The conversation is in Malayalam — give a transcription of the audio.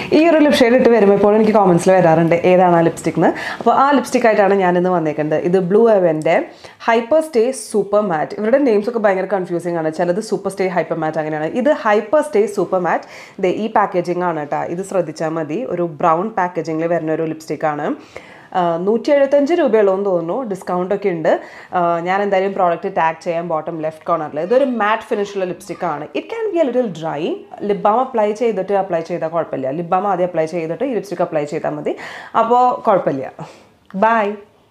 ഈ ഒരു ലിപ് ഷെയ്ഡ് ഇട്ട് വരുമ്പോൾ ഇപ്പോൾ എനിക്ക് കോമൻസിൽ വരാറുണ്ട് ഏതാണ് ആ ലിപ്സ്റ്റിക് എന്ന് അപ്പോൾ ആ ലിപ്സ്റ്റിക് ആയിട്ടാണ് ഞാനിന്ന് വന്നേക്കുന്നത് ഇത് ബ്ലൂ എവൻ്റെ ഹൈപ്പർ സ്റ്റേ സൂപ്പർ മാറ്റ് ഇവരുടെ നെയിംസ് ഒക്കെ ഭയങ്കര കൺഫ്യൂസിംഗ് ആണ് ചിലത് സൂപ്പർ സ്റ്റേ ഹൈപ്പർ മാറ്റ് അങ്ങനെയാണ് ഇത് ഹൈപ്പർ സ്റ്റേ സൂപ്പർ മാറ്റ് ദേ ഈ പാക്കേജിംഗ് ആണ് കേട്ടോ ഇത് ശ്രദ്ധിച്ചാൽ മതി ഒരു ബ്രൗൺ പാക്കേജിങ്ങിൽ വരുന്ന ഒരു ലിപ്സ്റ്റിക് ആണ് നൂറ്റി എഴുപത്തഞ്ച് രൂപയുള്ളൂ എന്ന് തോന്നുന്നു ഡിസ്കൗണ്ട് ഒക്കെ ഉണ്ട് ആ, ഞാൻ എന്തായാലും പ്രോഡക്റ്റ് ടാഗ് ചെയ്യാൻ ബോട്ടം ലെഫ്റ്റ് കോർണറിൽ ഇതൊരു മാറ്റ് ഫിനിഷുള്ള ലിപ്സ്റ്റിക് ആണ് it can be a little dry lip balm apply ചെയ്തിട്ട് അപ്ലൈ ചെയ്താൽ കുഴപ്പമില്ല ലിപ് ബാം ആദ്യം അപ്ലൈ ചെയ്തിട്ട് ഈ ലിപ്സ്റ്റിക് അപ്ലൈ ചെയ്താൽ മതി അപ്പോൾ കുഴപ്പമില്ല ബൈ